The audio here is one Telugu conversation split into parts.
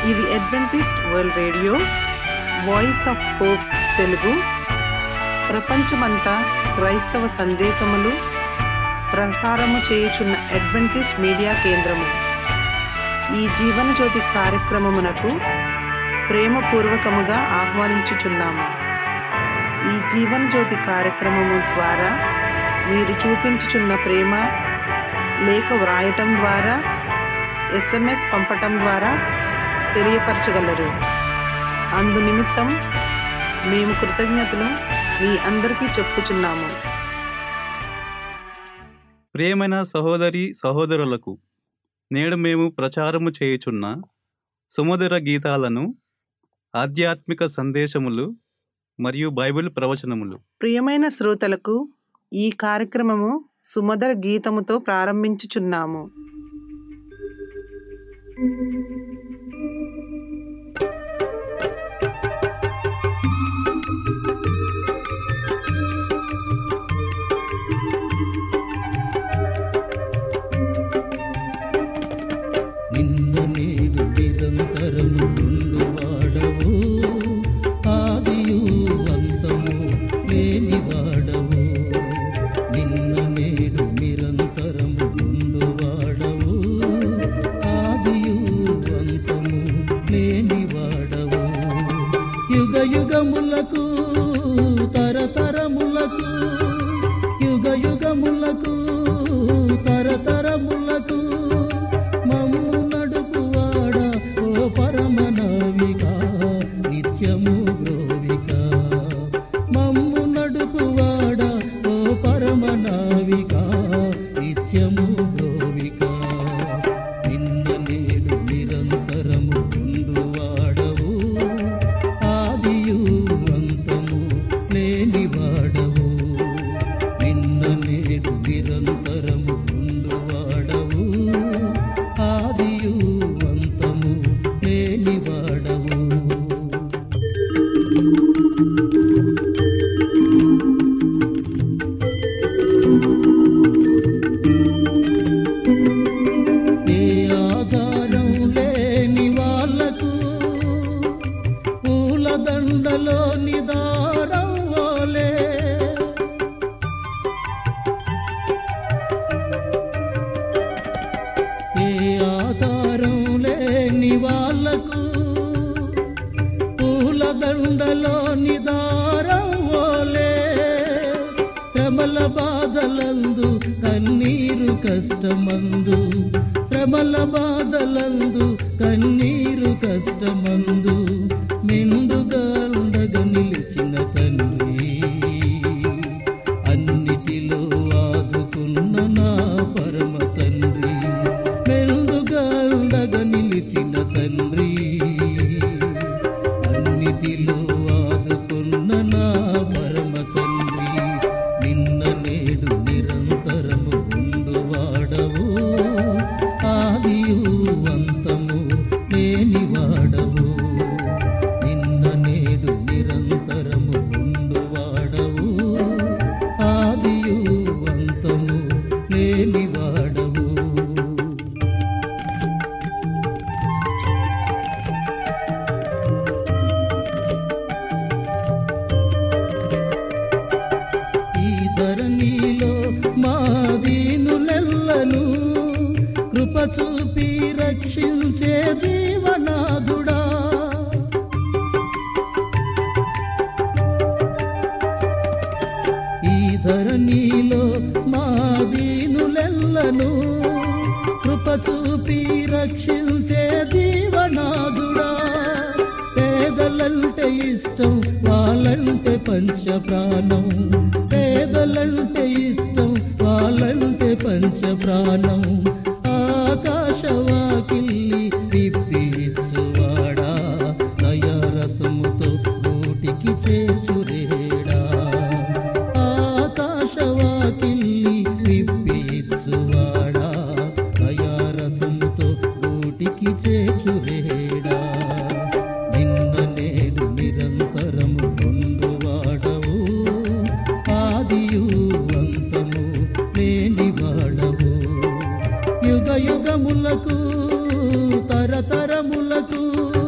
ఇది adventist world radio voice of hope Telugu ప్రపంచమంతా క్రైస్తవ సందేశములు ప్రసారము చేయుచున్న అడ్వెంటిస్ట్ మీడియా కేంద్రము ఈ జీవన జ్యోతి కార్యక్రమమునకు ప్రేమపూర్వకముగా ఆహ్వానించుచున్నాము ఈ జీవన జ్యోతి కార్యక్రమము ద్వారా మీరు చూపించుచున్న ప్రేమ లేఖ వ్రాయటం ద్వారా ఎస్ఎంఎస్ పంపటం ద్వారా తెలియపరచగలరు అందు నిమిత్తం మేము కృతజ్ఞతలు మీ అందరికీ చెప్పుచున్నాము ప్రియమైన సహోదరి సహోదరులకు నేడు మేము ప్రచారము చేయుచున్న సుమధుర గీతాలను ఆధ్యాత్మిక సందేశములు మరియు బైబిల్ ప్రవచనములు ప్రియమైన శ్రోతలకు ఈ కార్యక్రమము సుమధుర గీతముతో ప్రారంభించుచున్నాము నిన్న నేను నిరంతరము ఉండువాడవు ఆదియు అంతము లేని వాడవు నిన్న నేడు నిరంతరము ఉండువాడవు ఆదియు అంతము లేని వాడవు యుగ యుగములకు తరతరములకు యుగ యుగములకు తరతరములకు మమ్ము నడుపువాడా ఓ పరమనావిక నిత్యము బ్రోవిక మమ్ము నడుపువాడా ఓ పరమనావిక నిత్యము బ్రోవిక నిన్న నేడు నిరంతరము ఉండువాడవు ఆదియు అంతము లేనివాడవు నిన్న నేడు నిరంతరము ఉండువాడవు ఆదియు అంతము లేనివాడవు ఏ ఆధారం లేని వాళ్ళకు పూలదండలో నిదారం ఓలే ఏ ఆధారం లేని వాళ్ళకు పూలదండలో నిదారం ఓలే శ్రమల బాధలందు కన్నీరు కష్టమందు శ్రమల బాధలందు కన్నీరు కష్టమందు మెండుగా ఉండగా నిలిచిన తండ్రి అన్నిటిలో ఆదుకున్న నా పరమ తండ్రి మెండుగా ఉండగా నిలిచిన తండ్రి అన్నిటిలో ఆదుకున్న నా పరమ తండ్రి నిన్న నేడు నిరంతరము ఉండువాడవు ఆదియు అంతము లేనివాడవు నిన్న నేడు నిరంతరము ఉండువాడవు ఆదియు అంతము లేనివాడవు ఈ ధరణిలో మా దీనులెల్లను కృప చూపి రక్షించే జీవనాథుడా ఈ ధరణిలో మా దీనులెల్లను కృప చూపి రక్షించే జీవనాథుడా పేదలంటే ఇష్టం వాళ్ళంటే పంచ ప్రాణం పేదలంటే ఇష్టం వాళ్ళంటే పంచ ప్రాణం ఆకాశవాకిల్లి విప్పిచ్చువాడా దయారసముతో గూటికి చేచురేడా ఆకాశవాకిల్లి విప్పిచ్చువాడా దయారసముతో గూటికి చేచురేడా నిన్న నేడు నిరంతరము పొందువాడవు ఆదియు అంతము లేనివాడవు యుగ యుగములకు తరతరములకు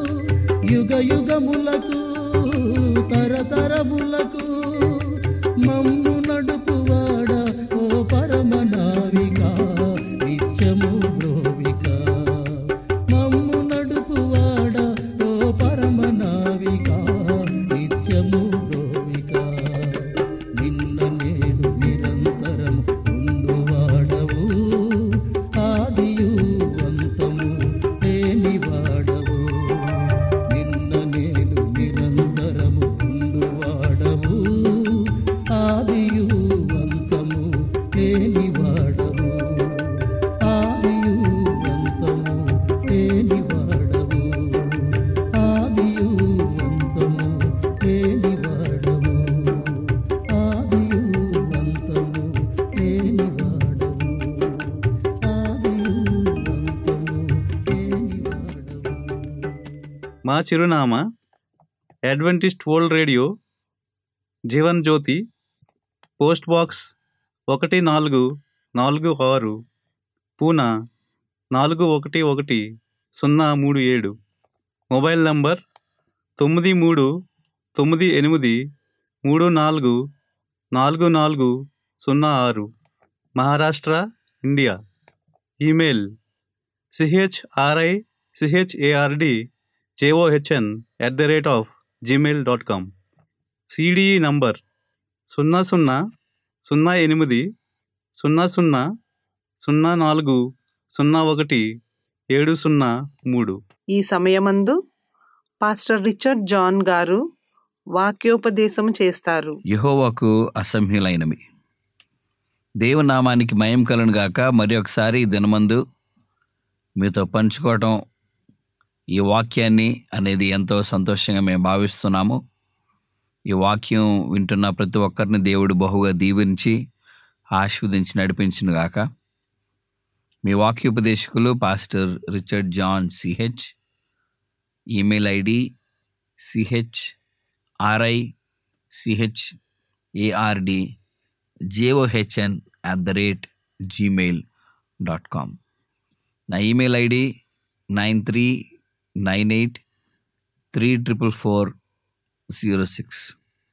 మా చిరునామా adventist world radio Jeevan Jyothi post box ఒకటి నాలుగు నాలుగు ఆరు పూనా నాలుగు ఒకటి ఒకటి సున్నా మూడు ఏడు మొబైల్ నంబర్ తొమ్మిది మూడు తొమ్మిది ఎనిమిది మూడు నాలుగు నాలుగు నాలుగు సున్నా ఆరు Maharashtra India email CHRI CHARD JOHN at the rate of Gmail dot com CDE number సున్నా సున్నా సున్నా ఎనిమిది సున్నా సున్నా సున్నా నాలుగు సున్నా ఒకటి ఏడు సున్నా మూడు ఈ సమయమందు పాస్టర్ రిచర్డ్ జాన్ గారు వాక్యోపదేశం చేస్తారు యెహోవాకు అసహ్యులైనవి దేవునామానికి మయం కలను గాక మరి ఒకసారి ఈ దినమందు మీతో పంచుకోవటం ఈ వాక్యాన్ని అనేది ఎంతో సంతోషంగా మేము భావిస్తున్నాము ఈ వాక్యం వింటున్న ప్రతి ఒక్కరిని దేవుడు బహుగా దీవించి ఆశీర్వదించి నడిపించును గాక మీ వాక్యోపదేశకులు pastor Richard John CH email ID CH RI CH ARD JOHN at the rate Gmail dot com నా email ID nine three nine eight three triple four zero six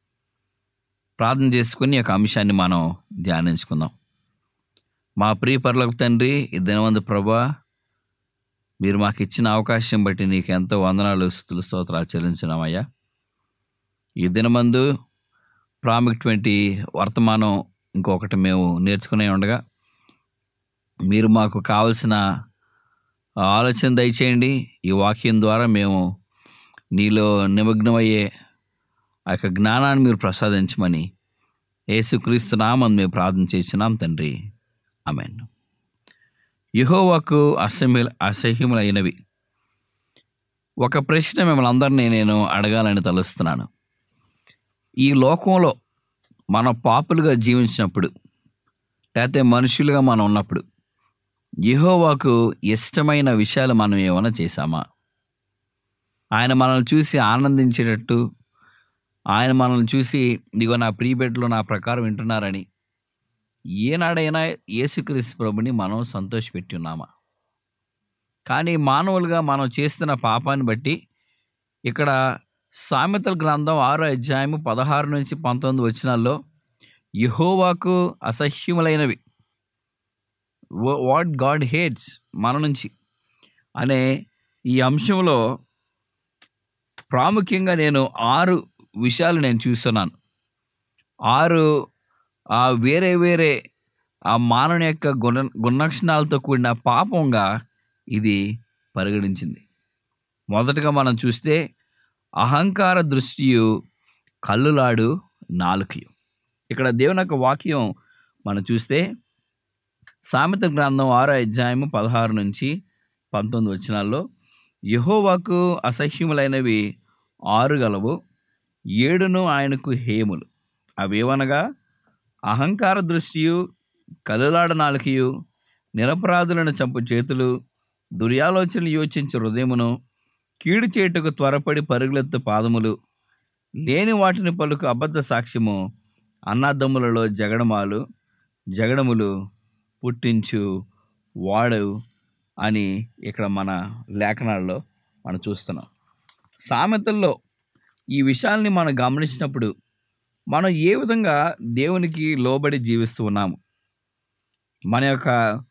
ప్రార్థన చేసుకుని ఈ యొక్క అంశాన్ని మనం ధ్యానించుకుందాం మా ప్రియ పర్లకు తండ్రి ఈ దినవందు ప్రభా మీరు మాకు ఇచ్చిన అవకాశం బట్టి నీకు ఎంతో వందనాలు స్థుతుల స్తోత్రాలు చెల్లించినామయ్యా ఈ దినమందు ప్రాముఖ్యటువంటి వర్తమానం ఇంకొకటి మేము నేర్చుకునే ఉండగా మీరు మాకు కావలసిన ఆలోచన దయచేయండి ఈ వాక్యం ద్వారా మేము నీలో నిమగ్నమయ్యే ఆ యొక్క జ్ఞానాన్ని మీరు ప్రసాదించమని యేసుక్రీస్తు నామం మేము ప్రార్థన చేస్తున్నాం తండ్రి ఆమెన్ యహోవాకు అసహ్య అసహ్యములైనవి ఒక ప్రశ్న మిమ్మల్ని అందరినీ నేను అడగాలని తలుస్తున్నాను ఈ లోకంలో మనం పాపులుగా జీవించినప్పుడు లేకపోతే మనుషులుగా మనం ఉన్నప్పుడు యెహోవాకు ఇష్టమైన విషయాలు మనం ఏమైనా చేశామా ఆయన మనల్ని చూసి ఆనందించేటట్టు ఆయన మనల్ని చూసి ఇదిగో నా ప్రీబెడ్లో నా ప్రకారం వింటున్నారని ఏనాడైనా యేసుక్రీస్తు ప్రభుని మనం సంతోషపెట్టి ఉన్నామా కానీ మానవులుగా మనం చేస్తున్న పాపాన్ని బట్టి ఇక్కడ సామెతల గ్రంథం ఆరో అధ్యాయము పదహారు నుంచి పంతొమ్మిది వచనాల్లో యహోవాకు అసహ్యములైనవి వాట్ గాడ్ హేట్స్ మన నుంచి అనే ఈ అంశంలో ప్రాముఖ్యంగా నేను ఆరు విషయాలు నేను చూస్తున్నాను ఆరు ఆ వేరే వేరే ఆ మానవుని యొక్క గుణ గుణలక్షణాలతో కూడిన పాపంగా ఇది పరిగణించింది మొదటగా మనం చూస్తే అహంకార దృష్టియు కల్లులాడు నాలుకయు ఇక్కడ దేవుని యొక్క వాక్యం మనం చూస్తే సామెత గ్రంథం ఆరో అధ్యాయము పదహారు నుంచి పంతొమ్మిది వచనాల్లో యహోవాకు అసహ్యములైనవి ఆరు గలవు ఏడును ఆయనకు హేములు అవేవనగా అహంకార దృష్టియు కలులాడ నాలుకయు నిరపరాధులను చంపు చేతులు దుర్యాలోచనలు యోచించు హృదయమును కీడు చేటుకు త్వరపడి పరుగులెత్తు పాదములు లేని వాటిని పలుకు అబద్ధ సాక్ష్యము అన్నదమ్ములలో జగడమాలు జగడములు పుట్టించు వాడు అని ఇక్కడ మన లేఖనాల్లో మనం చూస్తున్నాం సామెతల్లో ఈ విషయాల్ని మనం గమనించినప్పుడు మనం ఏ విధంగా దేవునికి లోబడి జీవిస్తూ ఉన్నాము మన యొక్క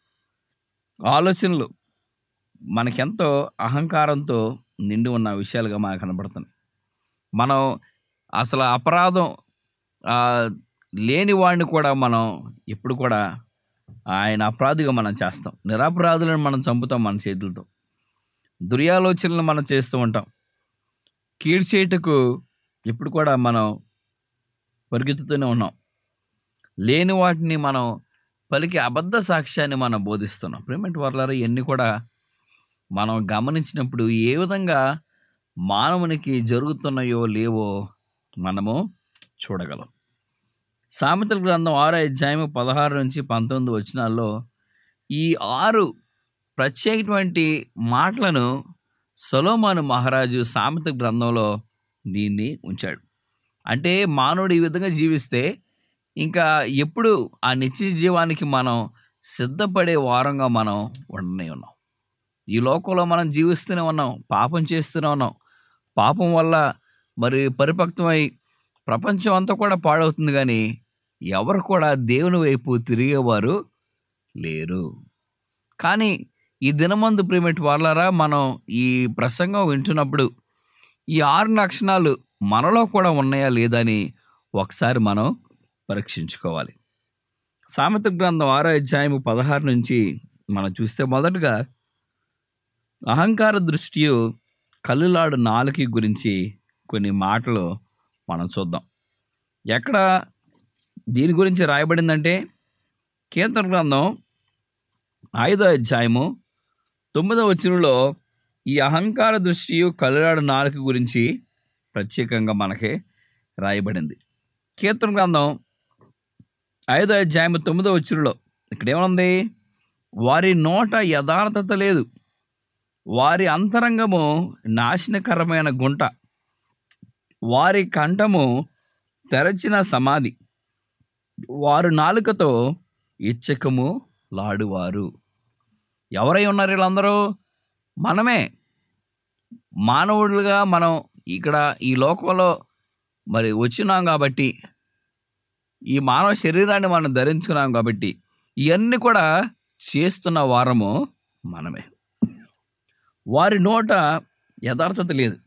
ఆలోచనలు మనకెంతో అహంకారంతో నిండి ఉన్న విషయాలుగా మనకు కనబడుతున్నాయి మనం అసలు అపరాధం ఆ, లేని వాడిని కూడా మనం ఎప్పుడు కూడా ఆయన అపరాధిగా మనం చేస్తాం నిరపరాధులను మనం చంపుతాం మన చేతులతో దుర్యాలోచనలు మనం చేస్తూ ఉంటాం కీడ్చేటుకు ఇప్పుడు కూడా మనం పరిగెత్తుతూనే ఉన్నాం లేని వాటిని మనం పలికి అబద్ధ సాక్ష్యాన్ని మనం బోధిస్తున్నాం ప్రేమెంట్ వర్లారు ఇవన్నీ కూడా మనం గమనించినప్పుడు ఏ విధంగా మానవునికి జరుగుతున్నాయో లేవో మనము చూడగలం సామెతల గ్రంథం ఆరో అధ్యాయము పదహారు నుంచి పంతొమ్మిది వచనాల్లో ఈ ఆరు ప్రత్యేకటువంటి మాటలను సొలోమాను మహారాజు సామెత గ్రంథంలో దీన్ని ఉంచాడు అంటే మానవుడు ఈ విధంగా జీవిస్తే ఇంకా ఎప్పుడు ఆ నిత్య జీవానికి మనం సిద్ధపడే వారంగా మనం ఉండనే ఉన్నాం ఈ లోకంలో మనం జీవిస్తూనే ఉన్నాం పాపం చేస్తూనే ఉన్నాం పాపం వల్ల మరి పరిపక్వమై ప్రపంచం అంతా కూడా పాడవుతుంది కానీ ఎవరు కూడా దేవుని వైపు తిరిగేవారు లేరు కానీ ఈ దినమందు ప్రేమటి వాళ్ళారా మనం ఈ ప్రసంగం వింటున్నప్పుడు ఈ ఆరు లక్షణాలు మనలో కూడా ఉన్నాయా లేదా అని ఒకసారి మనం పరీక్షించుకోవాలి సామెత గ్రంథం ఆరో అధ్యాయము పదహారు నుంచి మనం చూస్తే మొదటగా అహంకార దృష్టియు కల్లులాడు నాలుకి గురించి కొన్ని మాటలు మనం చూద్దాం ఎక్కడ దీని గురించి రాయబడిందంటే కీర్తన గ్రంథం ఐదో అధ్యాయము తొమ్మిదవ వచనంలో ఈ అహంకార దృష్టియు కల్లులాడు నాలుక గురించి ప్రత్యేకంగా మనకి రాయబడింది కీర్తన గ్రంథం ఐదో అధ్యాయము తొమ్మిదో వచనంలో ఇక్కడ ఏమనుంది వారి నోట యథార్థత లేదు వారి అంతరంగము నాశనకరమైన గుంట వారి కంఠము తెరచిన సమాధి వారు నాలుకతో ఇచ్చకము లాడువారు ఎవరై ఉన్నారు వీళ్ళందరూ మనమే మానవులుగా మనం ఇక్కడ ఈ లోకంలో మరి వచ్చినాం కాబట్టి ఈ మానవ శరీరాన్ని మనం ధరించుకున్నాం కాబట్టి ఇవన్నీ కూడా చేస్తున్న వారము మనమే వారి నోట యథార్థత లేదు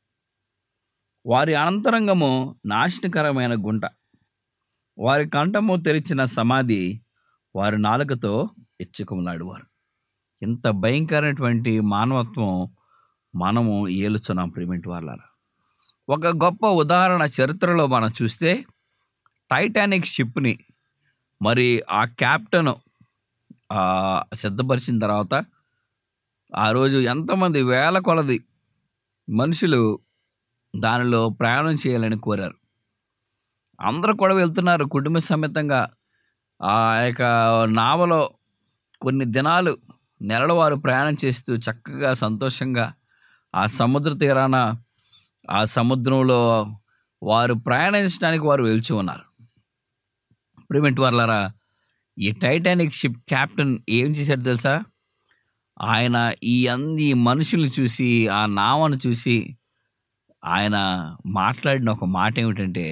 వారి అంతరంగము నాశనకరమైన గుంట వారి కంఠము తెరిచిన సమాధి వారి నాలుకతో ఎచ్చుకములాడువారు ఇంత భయంకరమైనటువంటి మానవత్వం మనము ఏలుచున్నాం ప్రిమెంట్ వాళ్ళ ఒక గొప్ప ఉదాహరణ చరిత్రలో మనం చూస్తే టైటానిక్ షిప్ని మరి ఆ క్యాప్టెన్ ఆ, సిద్ధపరిచిన తర్వాత ఆ రోజు ఎంతమంది వేల కొలది మనుషులు దానిలో ప్రయాణం చేయాలని కోరారు అందరూ కూడా వెళ్తున్నారు కుటుంబ సమేతంగా ఆ యొక్క నావలో కొన్ని దినాలు నెలల వారు ప్రయాణం చేస్తూ చక్కగా సంతోషంగా ఆ సముద్ర తీరాన ఆ సముద్రంలో వారు ప్రయాణించడానికి వారు వెళ్చి ఉన్నారు ప్రిమెంట్ వర్లారా ఈ టైటానిక్ షిప్ క్యాప్టెన్ ఏం చేశాడు తెలుసా ఆయన ఈ అన్ని మనుషుల్ని చూసి ఆ నావను చూసి ఆయన మాట్లాడిన ఒక మాట ఏమిటంటే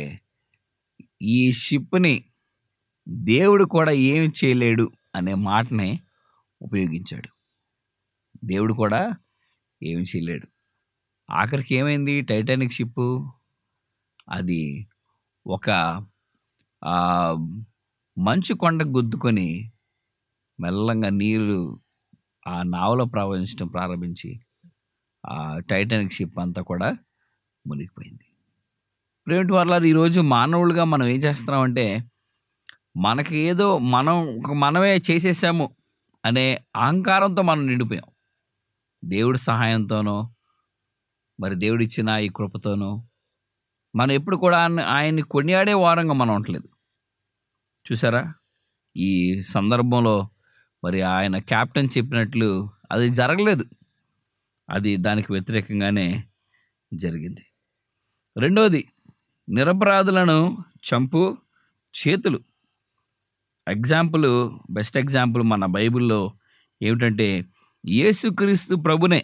ఈ షిప్ని దేవుడు కూడా ఏమి చేయలేడు అనే మాటని ఉపయోగించాడు దేవుడు కూడా ఏమి చేయలేడు ఆఖరికి ఏమైంది టైటానిక్ షిప్ అది ఒక ఆ, మంచు కొండ గుద్దుకొని మెల్లంగా నీళ్ళు ఆ నావలో ప్రవహించడం ప్రారంభించి ఆ టైటానిక్ షిప్ అంతా కూడా మునిగిపోయింది ప్రేమిటి వాళ్ళ ఈరోజు మానవులుగా మనం ఏం చేస్తున్నామంటే మనకి ఏదో మనం ఒక మనమే చేసేసాము అనే అహంకారంతో మనం నిండిపోయాం దేవుడి సహాయంతోనో మరి దేవుడిచ్చిన ఈ కృపతోనో మనం ఎప్పుడు కూడా ఆయన- ఆయన్ని కొనియాడే వారంగా మనం ఉండలేదు చూసారా ఈ సందర్భంలో మరి ఆయన క్యాప్టెన్ చెప్పినట్లు అది జరగలేదు అది దానికి వ్యతిరేకంగానే జరిగింది రెండవది నిరపరాధులను చంపు చేతులు ఎగ్జాంపుల్ బెస్ట్ ఎగ్జాంపుల్ మన బైబిల్లో ఏమిటంటే యేసుక్రీస్తు ప్రభునే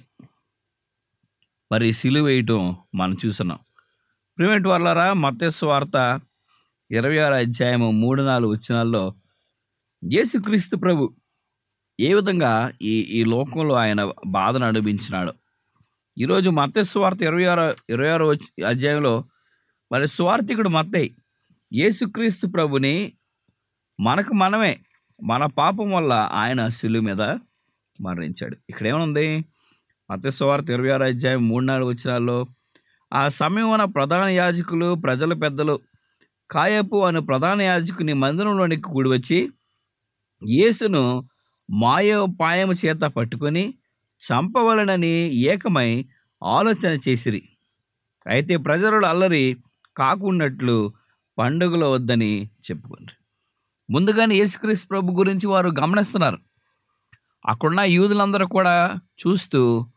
మరి సిలువ వేయటం మనం చూస్తున్నాం ప్రివెంట్ వాళ్ళరా మత్స్సు వార్త ఇరవై ఆరు అధ్యాయము మూడు నాలుగు వచ్చినాల్లో యేసుక్రీస్తు ప్రభు ఏ విధంగా ఈ ఈ లోకంలో ఆయన బాధను అనుభవించినాడు ఈరోజు మత్స్సు వార్త ఇరవై ఆరు ఇరవై ఆరు అధ్యాయంలో మరి స్వార్థికుడు మత్తయి యేసుక్రీస్తు ప్రభుని మనకు మనమే మన పాపం వల్ల ఆయన శిలువ మీద మరణించాడు ఇక్కడ ఏమనుంది మత్స్వార్త ఇరవై ఆరు అధ్యాయం మూడు నాలుగు వచ్చినాల్లో ఆ సమయమున ప్రధాన యాజకులు ప్రజల పెద్దలు కాయపు అను ప్రధాన యాజకుని మందిరంలోనికి కూడి వచ్చి యేసును మాయోపాయము చేత పట్టుకొని చంపవలనని ఏకమై ఆలోచన చేసిరి అయితే ప్రజలు అల్లరి కాకున్నట్లు పండుగలో వద్దని చెప్పుకుంటారు ముందుగానే యేసుక్రీస్తు ప్రభు గురించి వారు గమనిస్తున్నారు అక్కడున్న యూదులందరూ కూడా చూస్తూ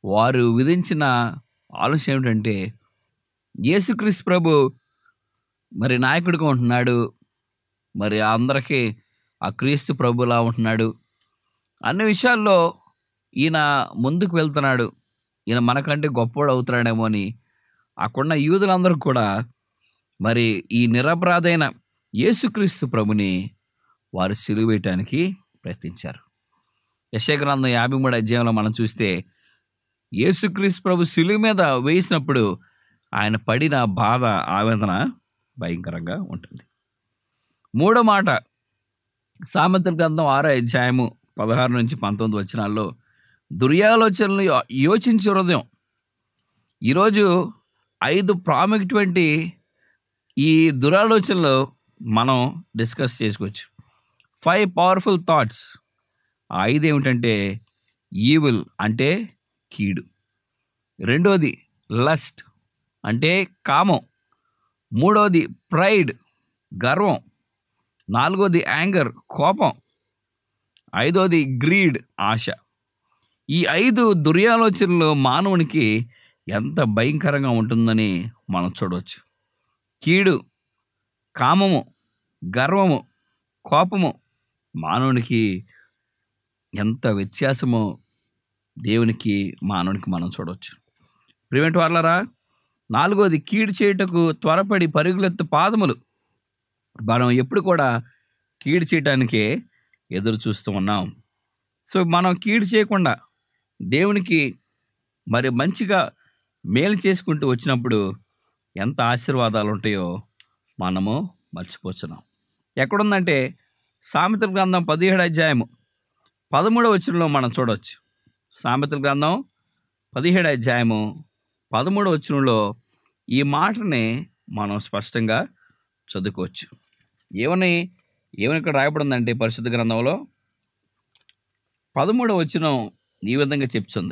వారు విధించిన ఆలోచన ఏమిటంటే యేసుక్రీస్తు ప్రభు మరి నాయకుడిగా ఉంటున్నాడు మరి అందరికీ ఆ క్రీస్తు ప్రభులా ఉంటున్నాడు అన్ని విషయాల్లో ఈయన ముందుకు వెళ్తున్నాడు ఈయన మనకంటే గొప్పవాడు అవుతున్నాడేమో అని అక్కడున్న యూదులందరూ కూడా మరి ఈ నిరపరాధైన యేసుక్రీస్తు ప్రభుని వారు సిలువేయటానికి ప్రయత్నించారు యశగ్రంథం యాభై మూడు అధ్యాయంలో మనం చూస్తే యేసుక్రీస్తు ప్రభు సిలువ మీద వేసినప్పుడు ఆయన పడిన బాధ ఆవేదన భయంకరంగా ఉంటుంది మూడో మాట సామెతల గ్రంథం ఆరో అధ్యాయము పదహారు నుంచి పంతొమ్మిది వచనాల్లో దుర్యాలోచనలు యో- యోచించే హృదయం ఈరోజు ఐదు ప్రాముఖ్యటువంటి ఈ దురాలోచనలు మనం డిస్కస్ చేసుకోవచ్చు ఫైవ్ పవర్ఫుల్ థాట్స్ ఆ ఐదు ఏమిటంటే ఈవిల్ అంటే కీడు రెండోది లస్ట్ అంటే కామం మూడోది ప్రైడ్ గర్వం నాలుగోది యాంగర్ కోపం ఐదోది గ్రీడ్ ఆశ ఈ ఐదు దుర్యాలోచనలు మానవునికి ఎంత భయంకరంగా ఉంటుందని మనం చూడవచ్చు కీడు కామము గర్వము కోపము మానవునికి ఎంత వ్యత్యాసమో దేవునికి మానవునికి మనం చూడవచ్చు ప్రివెంట్ వాళ్ళరా నాలుగోది కీడు చేయుటకు త్వరపడి పరుగులెత్తు పాదములు మనం ఎప్పుడు కూడా కీడు చేయటానికే ఎదురు చూస్తూ ఉన్నాం సో మనం కీడు చేయకుండా దేవునికి మరి మంచిగా మేలు చేసుకుంటూ వచ్చినప్పుడు ఎంత ఆశీర్వాదాలు ఉంటాయో మనము మర్చిపోతున్నాం ఎక్కడుందంటే సామెతల గ్రంథం పదిహేడు అధ్యాయము పదమూడవ వచనంలో మనం చూడవచ్చు సామెతల గ్రంథం పదిహేడు అధ్యాయము పదమూడవ వచనంలో ఈ మాటని మనం స్పష్టంగా చదువుకోవచ్చు ఏమని ఏమని ఇక్కడ రాయబడిందంటే పరిశుద్ధ గ్రంథంలో పదమూడవ వచనం ఈ విధంగా చెప్తుంది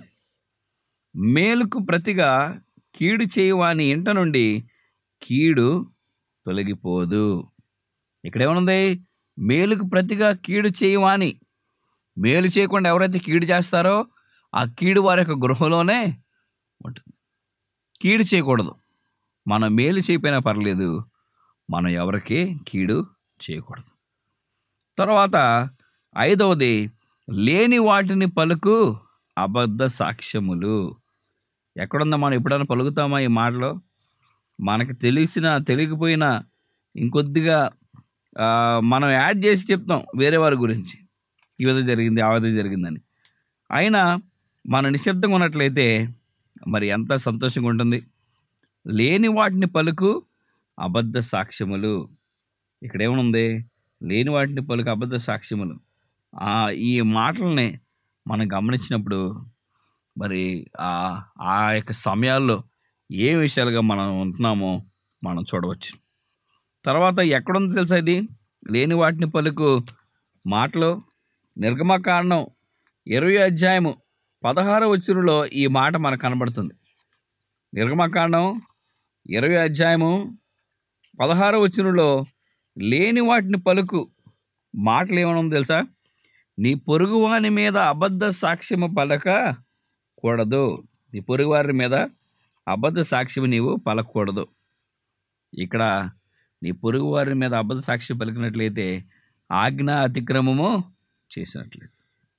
మేలుకు ప్రతిగా కీడు చేయవాని ఇంట నుండి కీడు తొలగిపోదు ఇక్కడ ఏమనుంది మేలుకు ప్రతిగా కీడు చేయవాని మేలు చేయకుండా ఎవరైతే కీడు చేస్తారో ఆ కీడు వారి యొక్క గృహంలోనే ఉంటుంది కీడు చేయకూడదు మనం మేలు చేయకపోయినా పర్లేదు మనం ఎవరికి కీడు చేయకూడదు తర్వాత ఐదవది లేని వాటిని పలుకు అబద్ధ సాక్ష్యములు ఎక్కడుందా మనం ఎప్పుడైనా పలుకుతామా ఈ మాటలో మనకి తెలిసిన తెలియకపోయినా ఇంకొద్దిగా ఆ, మనం యాడ్ చేసి చెప్తాం వేరే వారి గురించి ఈ విధంగా జరిగింది ఆ విధంగా జరిగిందని అయినా మనం నిశ్శబ్దంగా ఉన్నట్లయితే మరి ఎంత సంతోషంగా ఉంటుంది లేని వాటిని పలుకు అబద్ధ సాక్ష్యములు ఇక్కడ ఏమనుంది లేని వాటిని పలుకు అబద్ధ సాక్ష్యములు ఆ, ఈ మాటల్ని మనం గమనించినప్పుడు మరి ఆ ఆ యొక్క సమయాల్లో ఏ విషయాలుగా మనం ఉంటున్నామో మనం చూడవచ్చు తర్వాత ఎక్కడుందో తెలుసా ఇది లేని వాటిని పలుకు మాటలు నిర్గమకాండం ఇరవై అధ్యాయము పదహారవ వచ్చులో ఈ మాట మనకు కనబడుతుంది నిర్గమకాండం ఇరవై అధ్యాయము పదహారవ వచనంలో లేని వాటిని పలుకు మాటలు ఏమన్నా తెలుసా నీ పొరుగువాని మీద అబద్ధ సాక్ష్యము పలక కూడదు నీ పొరుగువారి మీద అబద్ధ సాక్ష్యము నీవు పలకూడదు ఇక్కడ నీ పొరుగువారి మీద అబద్ధ సాక్ష్యం పలికినట్లయితే ఆజ్ఞ అతిక్రమము చేసినట్లయితే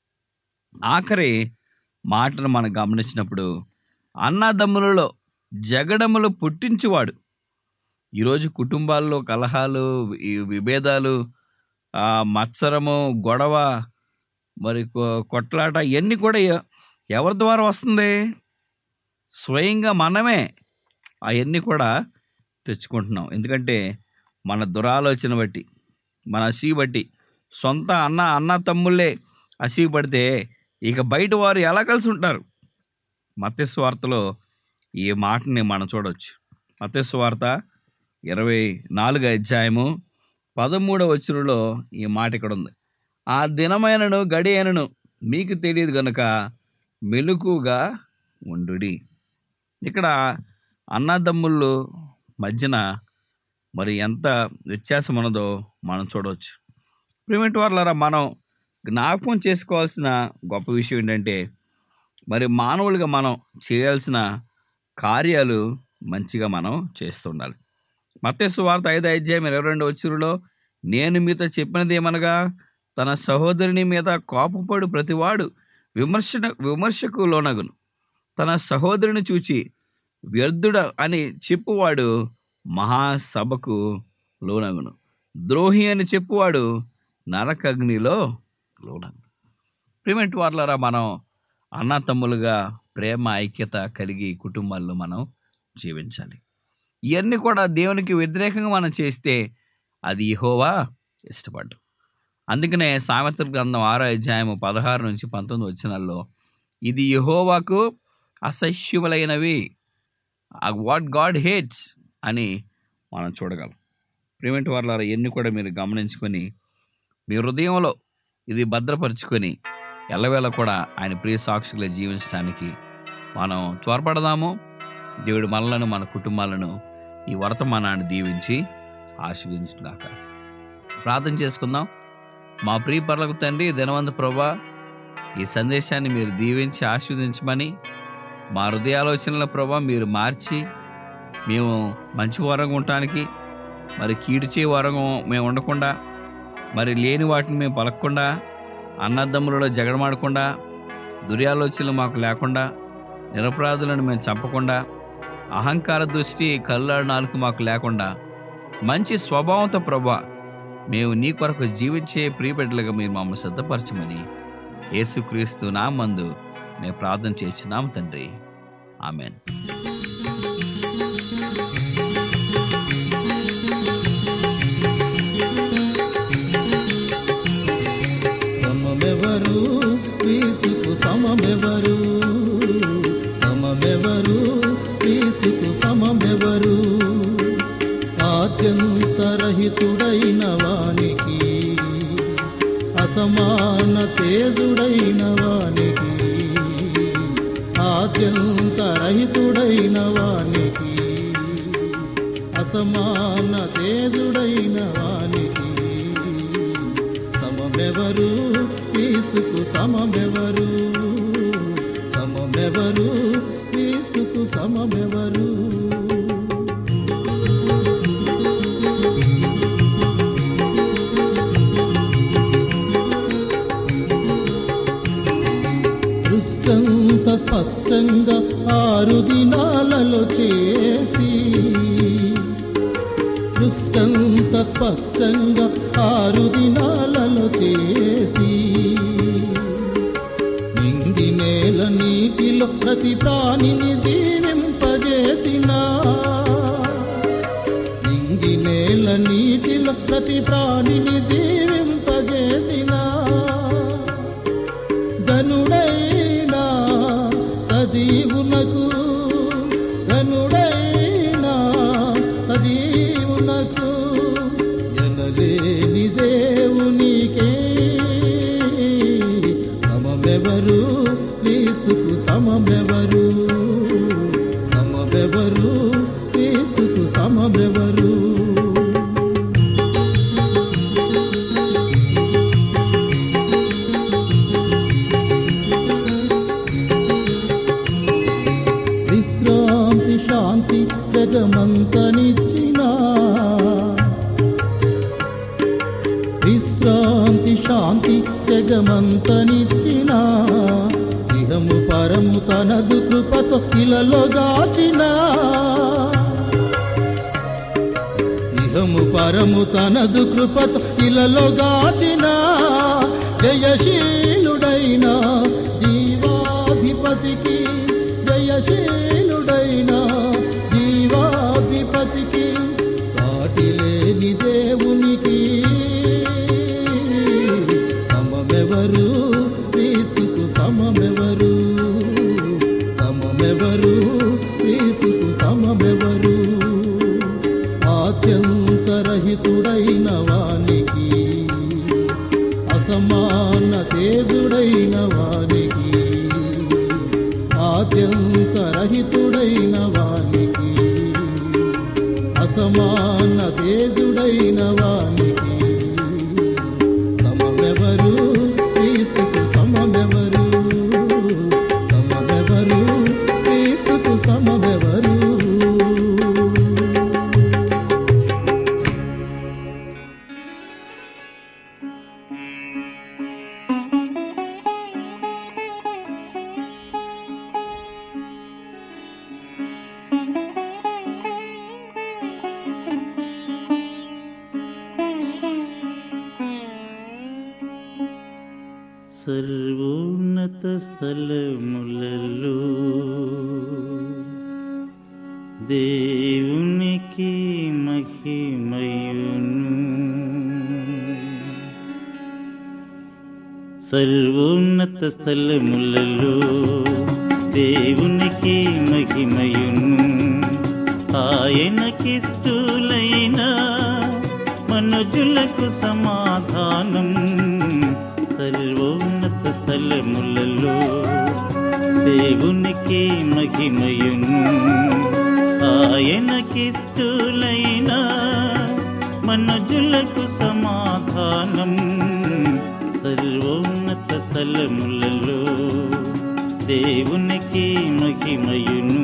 ఆఖరి మాటను మనం గమనించినప్పుడు అన్నదమ్ములలో జగడములు పుట్టించువాడు ఈరోజు కుటుంబాల్లో కలహాలు ఈ విభేదాలు ఆ మత్సరము గొడవ మరి కొ- కొట్లాట ఇవన్నీ కూడా ఎ- ఎవరి ద్వారా వస్తుంది స్వయంగా మనమే అవన్నీ కూడా తెచ్చుకుంటున్నాం ఎందుకంటే మన దురాలోచన బట్టి మన అసీ బట్టి సొంత అన్న అన్న తమ్ముళ్ళే అసీ పడితే ఇక బయట వారు ఎలా కలిసి ఉంటారు మత్స్వార్తలో ఈ మాటని మనం చూడవచ్చు మత్స్వార్త ఇరవై నాలుగు అధ్యాయము పదమూడవ వచనంలో ఈ మాట ఇక్కడ ఉంది ఆ దినమైనను గడి అయినను మీకు తెలియదు గనుక మెలకుగా ఉండుడి ఇక్కడ అన్నదమ్ముళ్ళు మధ్యన మరి ఎంత వ్యత్యాసం ఉన్నదో మనం చూడవచ్చు ప్రిమెంట్ వాళ్ళరా మనం జ్ఞాపకం చేసుకోవాల్సిన గొప్ప విషయం ఏంటంటే మరి మానవులుగా మనం చేయాల్సిన కార్యాలు మంచిగా మనం చేస్తుండాలి మత్తేసు వార్త ఐదు అధ్యాయం ఇరవై రెండు వచ్చిరులో నేను మీతో చెప్పినది ఏమనగా తన సహోదరుని మీద కోపపడు ప్రతివాడు విమర్శన విమర్శకు లోనగును తన సహోదరుని చూచి వ్యర్థుడ అని చెప్పువాడు మహాసభకు లోనగును ద్రోహి అని చెప్పువాడు నరకగ్నిలో లోనగును ప్రిమెంట్ వార్లరా మనం అన్న తమ్ములుగా ప్రేమ ఐక్యత కలిగి కుటుంబాల్లో మనం జీవించాలి ఇవన్నీ కూడా దేవునికి వ్యతిరేకంగా మనం చేస్తే అది ఇహోవా ఇష్టపడ్డు అందుకనే సామెతల గ్రంథం ఆరో అధ్యాయము పదహారు నుంచి పంతొమ్మిది వచ్చినాల్లో ఇది యహోవాకు అసహ్యములైనవి వాట్ గాడ్ హేట్స్ అని మనం చూడగలం ప్రిమెంట్ వార్ల ఎన్ని కూడా మీరు గమనించుకొని మీ హృదయంలో ఇది భద్రపరుచుకొని ఎల్లవేళ కూడా ఆయన ప్రియ సాక్షులుగా జీవించడానికి మనం త్వరపడదాము దేవుడు మనలను మన కుటుంబాలను ఈ వర్తమానాన్ని దీవించి ఆశీర్వదించుగాక ప్రార్థన చేసుకుందాం మా ప్రియ పర్లకు తండ్రి దినవంత ప్రభా ఈ సందేశాన్ని మీరు దీవించి ఆశీర్వదించమని మా హృదయాలోచనల ప్రభా మీరు మార్చి మేము మంచి వరంగా ఉండటానికి మరి కీడుచే వరంగా మేము ఉండకుండా మరి లేని వాటిని మేము పలకకుండా అన్నదమ్ములలో జగడమాడకుండా దుర్యాలోచనలు మాకు లేకుండా నిరపరాధులను మేము చంపకుండా అహంకార దృష్టి కళ్ళ నాలుగు మాకు లేకుండా మంచి స్వభావంతో ప్రభా మేము నీ కొరకు జీవించే ప్రియబిడ్డలుగా మీరు మమ్మల్ని సిద్ధపరచమని యేసుక్రీస్తు నా మందు మేము ప్రార్థన చేస్తున్నాం తండ్రి ఆమెన్ సమమెవరు క్రీస్తుకు సమమెవరు సమమెవరు క్రీస్తుకు సమమెవరు ఆద్యంతరహితుడైన వానికి అసమాన తేజుడైన వానికి ఆద్యంతరహితుడైన వానికి అసమాన తేజుడైన వానికి సమమెవరు క్రీస్తుకు సమమెవరు సమమెవరు క్రీస్తుకు సమమెవరు సృష్టంత స్పష్టంగా ఆరు దినాలలో చేసి సృష్టంత స్పష్టంగా ఆరు దినాలలో చేసి నింగి నేల నీటిలో ప్రతి ప్రాణిని జీవింపజేసిన నింగి నేల నీటిలో ప్రతి ప్రాణిని జీవింపజేసిన ధనుడైనా సజీవునకు ధనుడైనా సజీవునకు ఎనలేని దేవునికే సమమెవరు క్రీస్తుకు సమమెవరు సమమెవరు క్రీస్తుకు సమమెవరు విశ్రాంతి శాంతి జగమంతనిచ్చిన విశ్రాంతి శాంతి జగమంతనిచ్చిన ఇహము పరము తనదు కృపతో ఇలలో గాచిన ఇహము పరము తనదు కృపతో ఇలలో గాచిన జయశీలుడైన జీవాధిపతికి జయశీలుడైన జీవాధిపతికి సాటి లేని దేవునికి సమమెవరు క్రీస్తుకు సమమెవరు సమమెవరు క్రీస్తుకు సమమెవరు ఆద్యంతరహితుడైన వానికి అసమాన తేజుడైన వానికి ఆద్యంతరహితుడైన వానికి అసమాన తేజుడైన వానికి సమమెవరు క్రీస్తుకు సమమెవరు సమమెవరు సర్వోన్నత స్థలములలో దేవునికి మహిమయును సర్వోన్నత స్థలములలో దేవునికి మహిమయును ఆయనకిష్టులైన మనుజులకు సమాధానం సర్వోన్నత స్థలములలో దేవునికి మహిమయును ఆయనకిష్టులైన మనుజులకు సమాధానం సర్వోన్నత స్థలములలో దేవునికి మహిమయును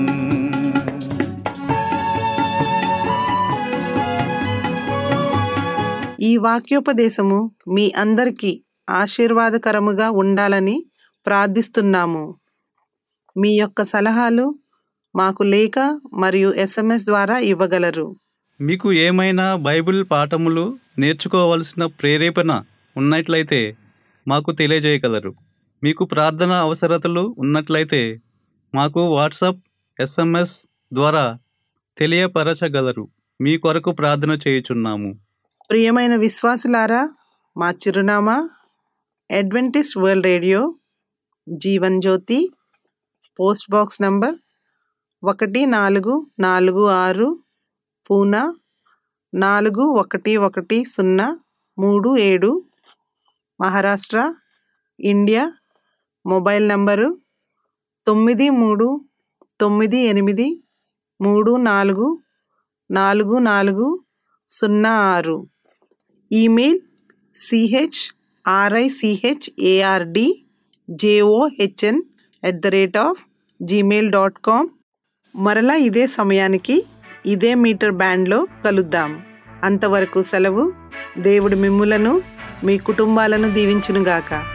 ఈ వాక్యోపదేశము మీ అందరికీ ఆశీర్వాదకరముగా ఉండాలని ప్రార్థిస్తున్నాము మీ యొక్క సలహాలు మాకు లేఖ మరియు ఎస్ఎంఎస్ ద్వారా ఇవ్వగలరు మీకు ఏమైనా బైబిల్ పాఠములు నేర్చుకోవలసిన ప్రేరేపణ ఉన్నట్లయితే మాకు తెలియజేయగలరు మీకు ప్రార్థన అవసరతలు ఉన్నట్లయితే మాకు వాట్సాప్ ఎస్ఎంఎస్ ద్వారా తెలియపరచగలరు మీ కొరకు ప్రార్థన చేయుచున్నాము ప్రియమైన విశ్వాసులారా మా చిరునామా adventist world radio Jeevan Jyothi post box number ఒకటి నాలుగు నాలుగు ఆరు పూనా నాలుగు ఒకటి ఒకటి సున్నా మూడు ఏడు మహారాష్ట్ర ఇండియా మొబైల్ నంబరు తొమ్మిది మూడు తొమ్మిది ఎనిమిది మూడు నాలుగు నాలుగు నాలుగు సున్నా ఆరు email CH RICH ARD JOHN at the rate of Gmail dot com మరలా ఇదే సమయానికి ఇదే మీటర్ బ్యాండ్లో కలుద్దాం అంతవరకు సెలవు దేవుడు మిమ్ములను మీ కుటుంబాలను దీవించునుగాక